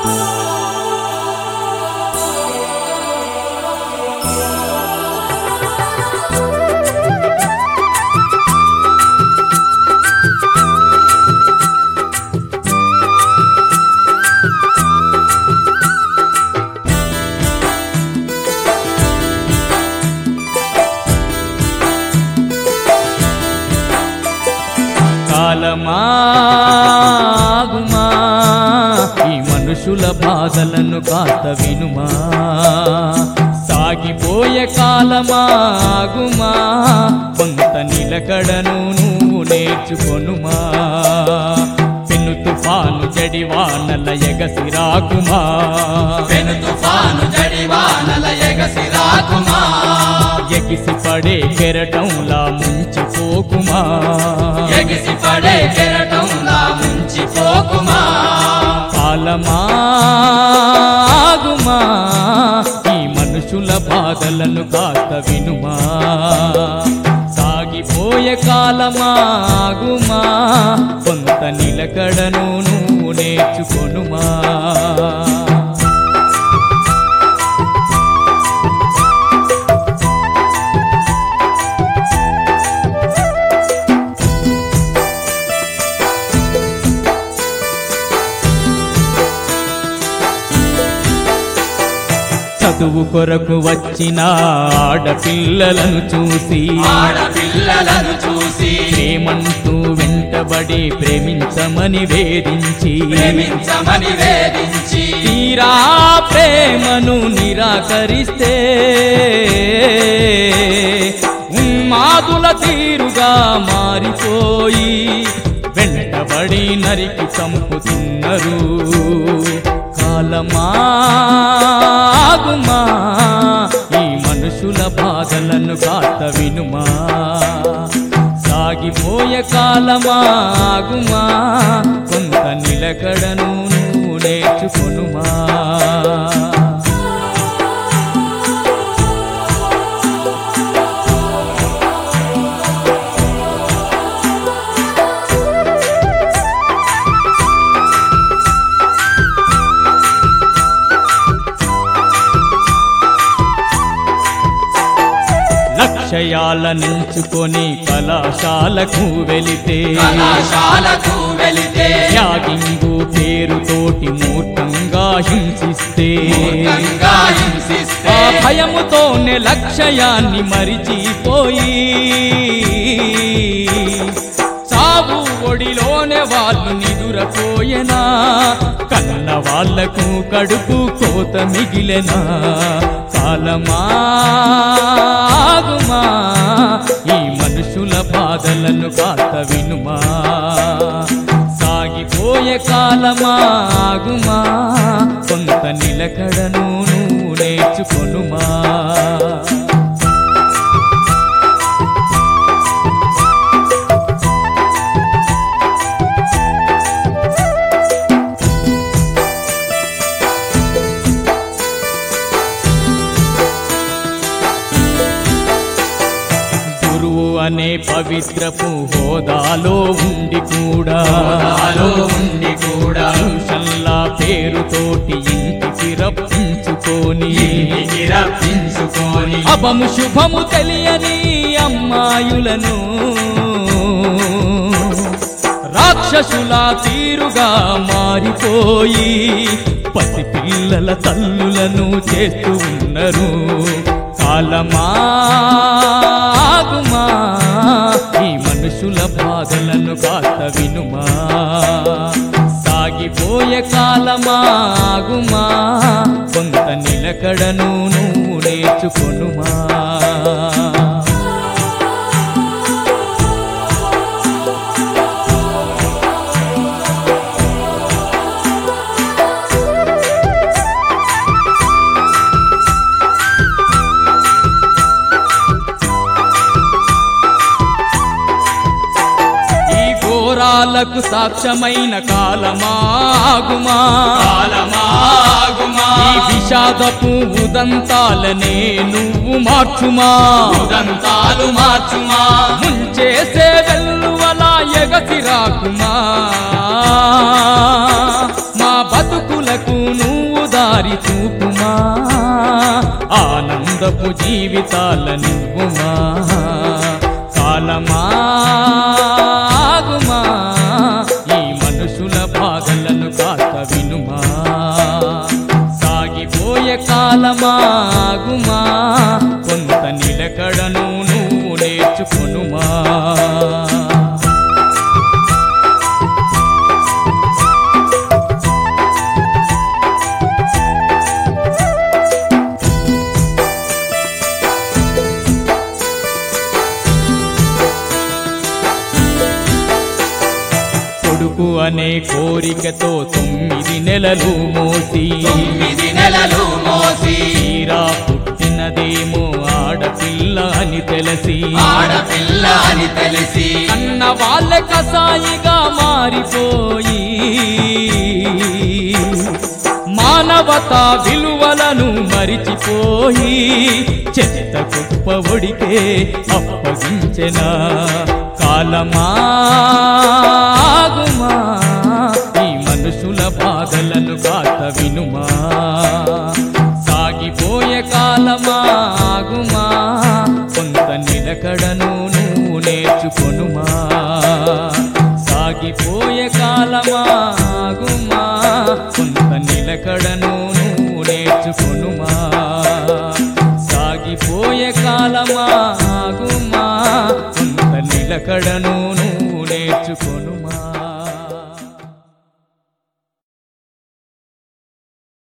కాలమాగుమా ఈ మనుషుల బాధలను కాత వినుమా సాగిపోయే కాలమాగుమా కొంత నిలకడను నువ్వు నేర్చుకొనుమా పెను తుఫాను జడివానల ఎగసిరాకుమా పెను తుఫాను జడివానల ఎగసి రాకుమా ఎగిసి పడే కెరటంలా ముంచిపోకుమా ఎగిసి పడే కెరటంలా ముంచిపోకుమా కాలమాగుమా ఈ మనుషుల బాధలను కాస్త వినుమా సాగిపోయే కాలమాగుమా కొంత నిలకడను నువ్వు నేర్చుకొనుమా చదువు కొరకు వచ్చిన ఆడపిల్లలను చూసి ఆడపిల్లలను చూసి ప్రేమంటూ వెంటబడి ప్రేమించమని వేధించి ప్రేమించమని వేధించి తీరా ప్రేమను నిరాకరిస్తే ఉన్మాదుల తీరుగా మారిపోయి వెంటబడి నరికి చంపుతున్నారు కాలమాగుమా ఈ మనుషుల బాధలను కాత వినుమా సాగిపోయే కాలమాగుమా కొంత నిలకడను నువ్వు నేర్చుకొనుమా లక్ష్యాల నుంచుకొని కళాశాలకు వెళితే కళాశాలకు వెళితే త్యాగింగు పేరుతోటి మూర్ఖంగా హింసిస్తే మూర్ఖంగా హింసిస్తే ఆ భయముతోనే లక్ష్యాన్ని మరిచిపోయి చావు ఒడిలోనే వాళ్ళు నిదురపోయేనా కన్న వాళ్లకు కడుపు కోత మిగిలెనా కాలమాగుమా ఈ మనుషుల బాధలను కాత వినుమా సాగిపోయే కాలమాగుమా కొంత నిలకడను నువ్వు నేర్చుకొనుమా గురువు అనే పవిత్రపు హోదాలో ఉండి కూడా హోదాలో ఉండి కూడా ట్యూషన్ల పేరుతోటి ఇంటికి రప్పించుకొని ఇంటికి రప్పించుకొని అభము శుభము తెలియని అమ్మాయులను రాక్షసుల తీరుగా మారిపోయి పసి పిల్లల తల్లులను చేస్తూ ఉన్నారు కాలమాగుమా ఈ మనుషుల బాధలను కాస్త వినుమా సాగిపోయే కాలమాగుమా కొంత నిలకడను నువ్వు నేర్చుకొనుమా ఈ ఘోరాలకు సాక్ష్యమైన కాలమాగుమా కాలమాగుమా ఈ విషాదపు ఉదంతాలనే నువ్వు మార్చుమా ఉదంతాలు మార్చుమా ముంచేసే వెల్లువలా ఎగసి రాకుమా మా బతుకులకు దారి చూపుమా ఆనందపు జీవితాలనివ్వుమా కాలమా ఆగుమా ఈ మనుషుల బాధలను కాక వినుమా సాగిపోయే కాలమాగుమా కొంత నిలకడను నువ్వు నేర్చుకొనుమా కొడుకు అనే కోరికతో తొమ్మిది నెలలు మోసి తొమ్మిది నెలలు మోసి తీరా పుట్టినదేమో ఆడపిల్ల అని తెలిసి ఆడపిల్ల అని తెలిసి అన్న వాళ్ళ కసాయిగా మారిపోయి మానవత విలువలను మరిచిపోయి చెత్త కుప్ప ఒడికే అప్పగించెనా కాలమాగుమా ఈ మనుషుల బాధలను కాత వినుమా సాగిపోయే కాలమాగుమా కొంత నిలకడను నువ్వు నేర్చుకొనుమా సాగిపోయే కాలమాగుమా కొంత నిలకడను నువ్వు నేర్చుకొనుమా సాగిపోయే కాలమాగుమా కొంత నిలకడను